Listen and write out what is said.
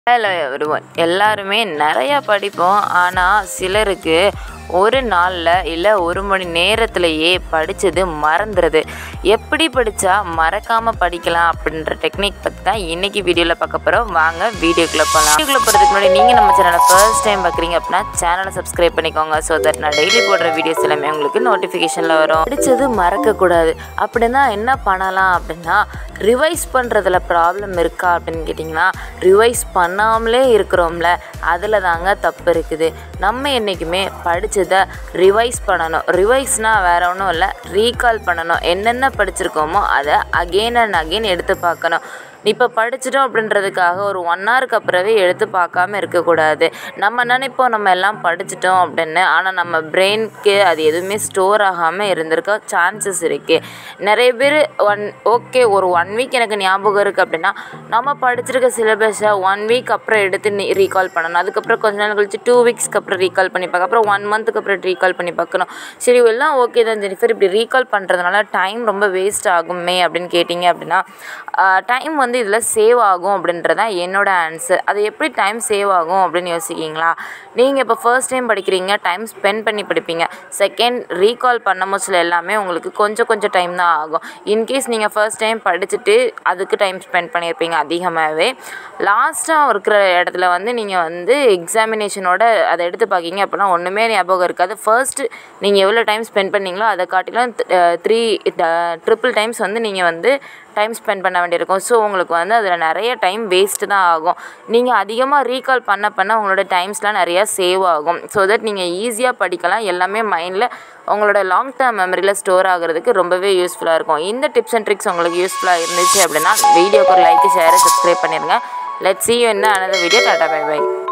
hello everyone எல்லாருமே நிறையா படிப்போம் ஆனால் சிலருக்கு ஒரு நாளில் இல்லை ஒரு மணி நேரத்திலேயே படித்தது மறந்துடுது எப்படி படித்தா மறக்காமல் படிக்கலாம் அப்படின்ற டெக்னிக் பற்றி தான் இன்றைக்கி வீடியோவில் பார்க்க போகிறோம் வாங்க வீடியோக்குள்ளே போகலாம் வீடியோக்குள்ளே போகிறதுக்கு முன்னாடி நீங்கள் நம்ம சேனலை ஃபர்ஸ்ட் டைம் பார்க்குறீங்க அப்படின்னா சேனலை சப்ஸ்கிரைப் பண்ணிக்கோங்க ஸோ தட் நான் டெய்லி போடுற வீடியோஸ் எல்லாமே உங்களுக்கு நோட்டிஃபிகேஷனில் வரும் படித்தது மறக்கக்கூடாது அப்படின்னா என்ன பண்ணலாம் அப்படின்னா ரிவைஸ் பண்ணுறதுல ப்ராப்ளம் இருக்கா அப்படின்னு கேட்டிங்கன்னா ரிவைஸ் பண்ணாமலே இருக்கிறோம்ல அதில் தாங்க தப்பு இருக்குது நம்ம என்றைக்குமே படித்ததை ரிவைஸ் பண்ணணும் ரிவைஸ்னால் வேற ஒன்றும் இல்லை ரீகால் பண்ணணும் என்னென்ன படிச்சிருக்கோமோ அதை அகெயின் அண்ட் அகெயின் எடுத்து பார்க்கணும் இப்போ படிச்சிட்டோம் அப்படின்றதுக்காக ஒரு ஒன் ஹவருக்கு அப்புறமே எடுத்து பார்க்காம இருக்கக்கூடாது நம்ம நினைப்போம் நம்ம எல்லாம் படிச்சிட்டோம் அப்படின்னு ஆனால் நம்ம பிரெயினுக்கு அது எதுவுமே ஸ்டோர் ஆகாமல் இருந்திருக்க சான்சஸ் இருக்குது நிறைய பேர் ஒன் ஓகே ஒரு ஒன் வீக் எனக்கு ஞாபகம் இருக்குது அப்படின்னா நம்ம படிச்சிருக்க சிலபஸை ஒன் வீக் அப்புறம் எடுத்து ரீகால் பண்ணணும் அதுக்கப்புறம் கொஞ்ச நாள் கழிச்சு டூ வீக்ஸ்க்கு அப்புறம் ரீகால் பண்ணி பார்க்க அப்புறம் ஒன் மந்த்துக்கு அப்புறம் ரீகால் பண்ணி பார்க்கணும் சரி எல்லாம் ஓகே தான் ஜெனிஃபர் இப்படி ரீகால் பண்ணுறதுனால டைம் ரொம்ப வேஸ்ட் ஆகுமே அப்படின்னு கேட்டிங்க அப்படின்னா டைம் வந்து இதில் சேவ் ஆகும் அப்படின்றது தான் என்னோட ஆன்சர் அது எப்படி டைம் சேவ் ஆகும் அப்படின்னு யோசிக்கிங்களா நீங்கள் இப்போ ஃபர்ஸ்ட் டைம் படிக்கிறீங்க டைம் ஸ்பெண்ட் பண்ணி படிப்பீங்க செகண்ட் ரீகால் பண்ணும் போச்சில் எல்லாமே உங்களுக்கு கொஞ்சம் கொஞ்சம் டைம் தான் ஆகும் இன்கேஸ் நீங்கள் ஃபர்ஸ்ட் டைம் படிச்சுட்டு அதுக்கு டைம் ஸ்பெண்ட் பண்ணியிருப்பீங்க அதிகமாகவே லாஸ்ட்டாக இருக்கிற இடத்துல வந்து நீங்கள் வந்து எக்ஸாமினேஷனோட அதை எடுத்து பார்க்கிங்க அப்படின்னா ஒன்றுமே ஞாபகம் இருக்காது ஃபர்ஸ்ட் நீங்கள் எவ்வளோ டைம் ஸ்பெண்ட் பண்ணீங்களோ அதை காட்டிலும் த்ரீ ட்ரிபிள் டைம்ஸ் வந்து நீங்கள் வந்து டைம் ஸ்பெண்ட் பண்ண வேண்டியிருக்கும் ஸோ உங்களுக்கு வந்து அதில் நிறைய டைம் வேஸ்ட்டு தான் ஆகும் நீங்கள் அதிகமாக ரீகால் பண்ண பண்ண உங்களோட டைம்ஸ்லாம் நிறையா சேவ் ஆகும் ஸோ தட் நீங்கள் ஈஸியாக படிக்கலாம் எல்லாமே மைண்டில் உங்களோட லாங் டேர்ம் மெமரியில் ஸ்டோர் ஆகிறதுக்கு ரொம்பவே யூஸ்ஃபுல்லாக இருக்கும் இந்த டிப்ஸ் அண்ட் ட்ரிக்ஸ் உங்களுக்கு யூஸ்ஃபுல்லாக இருந்துச்சு அப்படின்னா வீடியோக்கு ஒரு லைக் ஷேர் சப்ஸ்கிரைப் பண்ணிடுங்க லெட் சி யூ என்ன another video tata bye by